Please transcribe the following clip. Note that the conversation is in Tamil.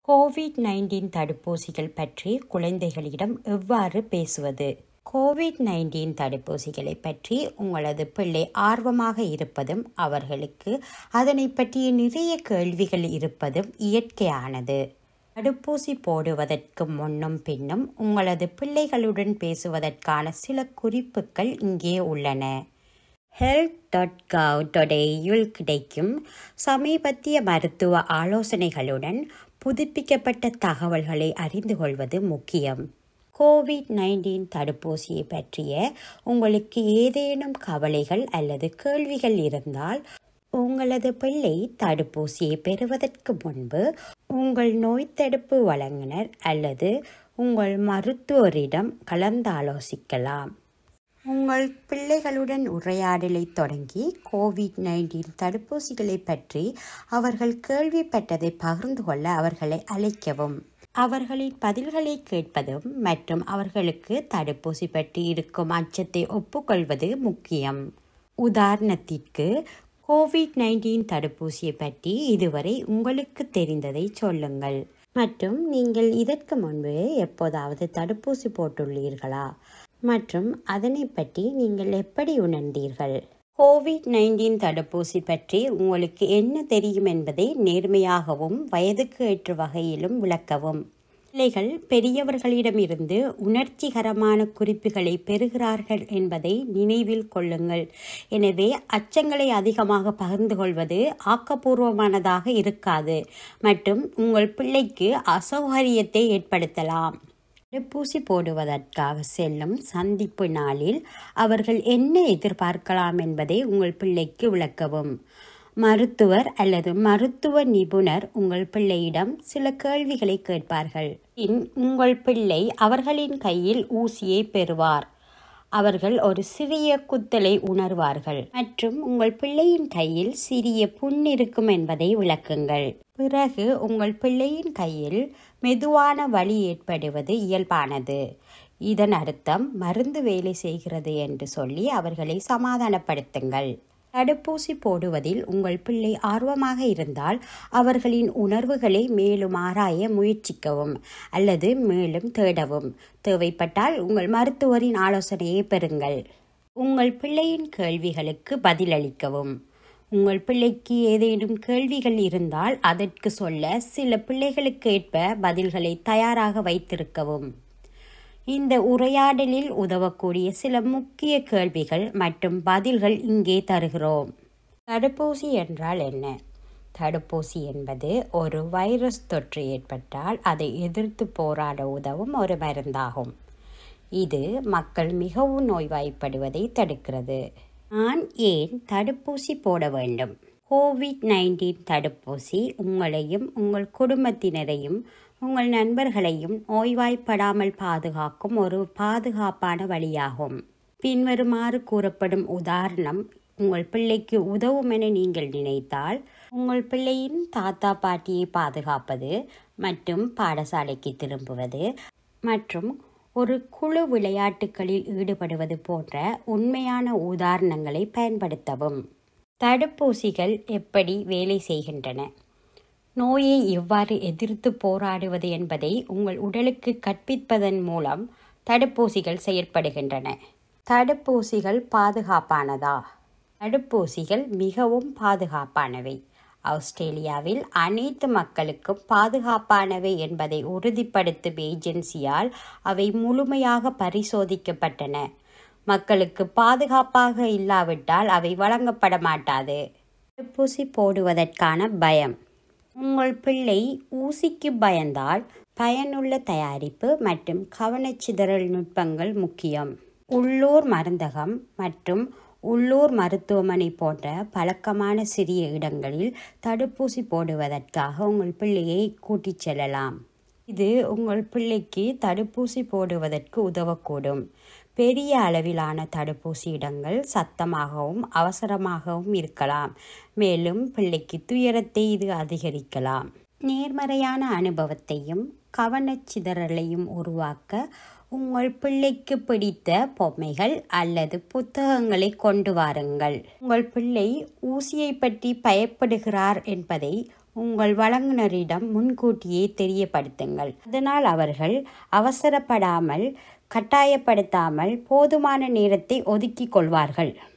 கோவிட் நைன்டீன் தடுப்பூசிகள் பற்றி குழந்தைகளிடம் எவ்வாறு பேசுவது கோவிட் நைன்டீன் தடுப்பூசிகளை பற்றி உங்களது பிள்ளை ஆர்வமாக இருப்பதும் அவர்களுக்கு அதனை பற்றிய நிறைய கேள்விகள் இருப்பதும் இயற்கையானது தடுப்பூசி போடுவதற்கு முன்னும் பின்னும் உங்களது பிள்ளைகளுடன் பேசுவதற்கான சில குறிப்புகள் இங்கே உள்ளன health dot gov dot AU கிடைக்கும் சமீபத்திய மருத்துவ ஆலோசனைகளுடன் புதுப்பிக்கப்பட்ட தகவல்களை அறிந்து கொள்வது முக்கியம் கோவிட் நைன்டீன் தடுப்பூசியை பற்றிய உங்களுக்கு ஏதேனும் கவலைகள் அல்லது கேள்விகள் இருந்தால் உங்களது பிள்ளை தடுப்பூசியை பெறுவதற்கு முன்பு உங்கள் நோய் தடுப்பு வழங்குனர் அல்லது உங்கள் மருத்துவரிடம் கலந்தாலோசிக்கலாம் உங்கள் பிள்ளைகளுடன் உரையாடலை தொடங்கி கோவிட் நைன்டீன் தடுப்பூசிகளை பற்றி அவர்கள் கேள்விப்பட்டதை பகிர்ந்து கொள்ள அவர்களை அழைக்கவும் அவர்களின் பதில்களை கேட்பதும் மற்றும் அவர்களுக்கு தடுப்பூசி பற்றி இருக்கும் அச்சத்தை ஒப்புக்கொள்வது முக்கியம் உதாரணத்திற்கு கோவிட் நைன்டீன் தடுப்பூசியை பற்றி இதுவரை உங்களுக்கு தெரிந்ததை சொல்லுங்கள் மற்றும் நீங்கள் இதற்கு முன்பு எப்போதாவது தடுப்பூசி போட்டுள்ளீர்களா மற்றும் அதனை பற்றி நீங்கள் எப்படி உணர்ந்தீர்கள் கோவிட் நைன்டீன் தடுப்பூசி பற்றி உங்களுக்கு என்ன தெரியும் என்பதை நேர்மையாகவும் வயதுக்கு ஏற்ற வகையிலும் விளக்கவும் பிள்ளைகள் பெரியவர்களிடமிருந்து உணர்ச்சிகரமான குறிப்புகளை பெறுகிறார்கள் என்பதை நினைவில் கொள்ளுங்கள் எனவே அச்சங்களை அதிகமாக பகிர்ந்து கொள்வது ஆக்கப்பூர்வமானதாக இருக்காது மற்றும் உங்கள் பிள்ளைக்கு அசௌகரியத்தை ஏற்படுத்தலாம் தடுப்பூசி போடுவதற்காக செல்லும் சந்திப்பு நாளில் அவர்கள் என்ன எதிர்பார்க்கலாம் என்பதை உங்கள் பிள்ளைக்கு விளக்கவும் மருத்துவர் அல்லது மருத்துவ நிபுணர் உங்கள் பிள்ளையிடம் சில கேள்விகளை கேட்பார்கள் பின் உங்கள் பிள்ளை அவர்களின் கையில் ஊசியை பெறுவார் அவர்கள் ஒரு சிறிய குத்தலை உணர்வார்கள் மற்றும் உங்கள் பிள்ளையின் கையில் சிறிய புண் இருக்கும் என்பதை விளக்குங்கள் பிறகு உங்கள் பிள்ளையின் கையில் மெதுவான வலி ஏற்படுவது இயல்பானது இதன் அர்த்தம் மருந்து வேலை செய்கிறது என்று சொல்லி அவர்களை சமாதானப்படுத்துங்கள் தடுப்பூசி போடுவதில் உங்கள் பிள்ளை ஆர்வமாக இருந்தால் அவர்களின் உணர்வுகளை மேலும் ஆராய முயற்சிக்கவும் அல்லது மேலும் தேடவும் தேவைப்பட்டால் உங்கள் மருத்துவரின் ஆலோசனையை பெறுங்கள் உங்கள் பிள்ளையின் கேள்விகளுக்கு பதிலளிக்கவும் உங்கள் பிள்ளைக்கு ஏதேனும் கேள்விகள் இருந்தால் அதற்கு சொல்ல சில பிள்ளைகளுக்கு ஏற்ப பதில்களை தயாராக வைத்திருக்கவும் இந்த உரையாடலில் உதவக்கூடிய சில முக்கிய கேள்விகள் மற்றும் பதில்கள் இங்கே தருகிறோம் தடுப்பூசி என்றால் என்ன தடுப்பூசி என்பது ஒரு வைரஸ் தொற்று ஏற்பட்டால் அதை எதிர்த்து போராட உதவும் ஒரு மருந்தாகும் இது மக்கள் மிகவும் நோய்வாய்ப்படுவதை தடுக்கிறது நான் ஏன் தடுப்பூசி போட வேண்டும் கோவிட் நைன்டீன் தடுப்பூசி உங்களையும் உங்கள் குடும்பத்தினரையும் உங்கள் நண்பர்களையும் நோய்வாய்ப்படாமல் பாதுகாக்கும் ஒரு பாதுகாப்பான வழியாகும் பின்வருமாறு கூறப்படும் உதாரணம் உங்கள் பிள்ளைக்கு உதவும் என நீங்கள் நினைத்தால் உங்கள் பிள்ளையின் தாத்தா பாட்டியை பாதுகாப்பது மற்றும் பாடசாலைக்கு திரும்புவது மற்றும் ஒரு குழு விளையாட்டுகளில் ஈடுபடுவது போன்ற உண்மையான உதாரணங்களை பயன்படுத்தவும் தடுப்பூசிகள் எப்படி வேலை செய்கின்றன நோயை எவ்வாறு எதிர்த்து போராடுவது என்பதை உங்கள் உடலுக்கு கற்பிப்பதன் மூலம் தடுப்பூசிகள் செயற்படுகின்றன தடுப்பூசிகள் பாதுகாப்பானதா தடுப்பூசிகள் மிகவும் பாதுகாப்பானவை ஆஸ்திரேலியாவில் அனைத்து மக்களுக்கும் பாதுகாப்பானவை என்பதை உறுதிப்படுத்தும் ஏஜென்சியால் அவை முழுமையாக பரிசோதிக்கப்பட்டன மக்களுக்கு பாதுகாப்பாக இல்லாவிட்டால் அவை வழங்கப்பட மாட்டாது தடுப்பூசி போடுவதற்கான பயம் உங்கள் பிள்ளை ஊசிக்கு பயந்தால் பயனுள்ள தயாரிப்பு மற்றும் கவனச்சிதறல் நுட்பங்கள் முக்கியம் உள்ளூர் மருந்தகம் மற்றும் உள்ளூர் மருத்துவமனை போன்ற பழக்கமான சிறிய இடங்களில் தடுப்பூசி போடுவதற்காக உங்கள் பிள்ளையை கூட்டிச் செல்லலாம் இது உங்கள் பிள்ளைக்கு தடுப்பூசி போடுவதற்கு உதவக்கூடும் பெரிய அளவிலான தடுப்பூசி இடங்கள் சத்தமாகவும் அவசரமாகவும் இருக்கலாம் மேலும் பிள்ளைக்கு துயரத்தை இது அதிகரிக்கலாம் நேர்மறையான அனுபவத்தையும் கவனச்சிதறலையும் உருவாக்க உங்கள் பிள்ளைக்கு பிடித்த பொம்மைகள் அல்லது புத்தகங்களை கொண்டு வாருங்கள் உங்கள் பிள்ளை ஊசியை பற்றி பயப்படுகிறார் என்பதை உங்கள் வழங்குனரிடம் முன்கூட்டியே தெரியப்படுத்துங்கள் அதனால் அவர்கள் அவசரப்படாமல் கட்டாயப்படுத்தாமல் போதுமான நேரத்தை ஒதுக்கிக் கொள்வார்கள்